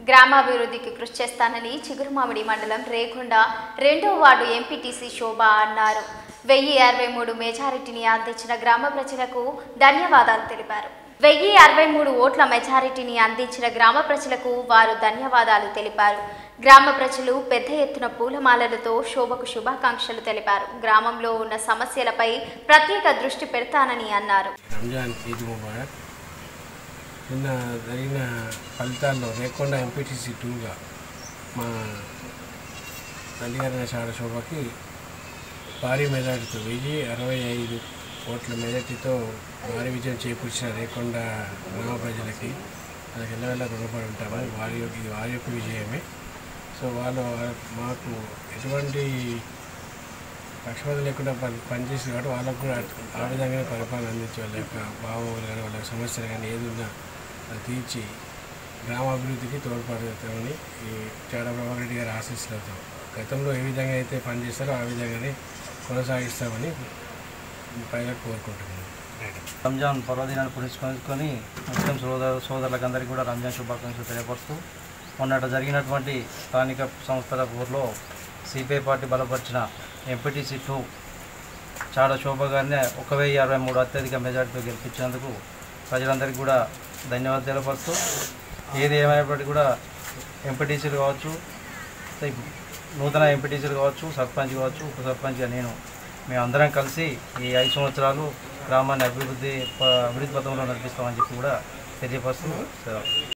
గ్రామాభివృద్ధికి కృషి చేస్తానని చిగురుమామిడి మండలం రేకొండ రెండో వార్డు ఎంపీటీసీ శోభ అన్నారు వెయ్యి అరవై మూడు మెజారిటీని అందించిన గ్రామ ప్రజలకు ధన్యవాదాలు తెలిపారు వెయ్యి అరవై మూడు ఓట్ల మెజారిటీని అందించిన గ్రామ ప్రజలకు వారు ధన్యవాదాలు తెలిపారు గ్రామ ప్రజలు పెద్ద ఎత్తున పూలమాలలతో శోభకు శుభాకాంక్షలు తెలిపారు గ్రామంలో ఉన్న సమస్యలపై ప్రత్యేక దృష్టి పెడతానని అన్నారు రంజాన్ ఈద్ ముబారక్ నిన్న జరిగిన ఫలితాల్లో రేకొండ ఎంపీటీసీ టూగా మా తల్లిగారిన షాడ శోభకి భారీ మెజార్టీతో వెయ్యి అరవై ఐదు ఓట్ల మెజార్టీతో భారీ విజయం చేకూర్చిన రేకొండ గ్రామ ప్రజలకి అది ఎల్లవెల్ల రుణపడి ఉంటాము వారి యొక్క ఇది వారి యొక్క విజయమే సో వాళ్ళు మాకు ఎటువంటి పక్షపాతం లేకుండా పని పనిచేసి కాబట్టి వాళ్ళకు కూడా ఆ విధంగానే పరిపాలన అందించి వాళ్ళ యొక్క భావములు కానీ వాళ్ళ యొక్క సమస్యలు కానీ ఏది ఉన్నా అది తీర్చి గ్రామాభివృద్ధికి తోడ్పడతామని ఈ చాడ ప్రభాకర్ రెడ్డి గారి ఆశీస్సులతో గతంలో ఏ విధంగా అయితే పనిచేస్తారో ఆ విధంగానే కొనసాగిస్తామని ప్రజలకు కోరుకుంటున్నాను రంజాన్ పర్వదినాన్ని పురస్కరించుకొని ముస్లిం సోదరు సోదరులకు అందరికీ కూడా రంజాన్ శుభాకాంక్షలు తెలియపరుస్తూ మొన్నట జరిగినటువంటి స్థానిక సంస్థల ఊర్లో సిపిఐ పార్టీ బలపరిచిన ఎంపీటీసీ టూ చాడ శోభ గారిని ఒక వెయ్యి అరవై మూడు అత్యధిక మెజార్టీతో గెలిపించినందుకు ప్రజలందరికీ కూడా ధన్యవాదాలు తెలియపరుస్తూ ఏది ఏమైనప్పటికీ కూడా ఎంపీటీసీలు కావచ్చు నూతన ఎంపీటీసీలు కావచ్చు సర్పంచ్ కావచ్చు ఉప సర్పంచ్గా నేను మేమందరం కలిసి ఈ ఐదు సంవత్సరాలు గ్రామాన్ని అభివృద్ధి ప- అభివృద్ధి పథంలో నడిపిస్తామని చెప్పి కూడా తెలియపరుస్తూ సెలవు.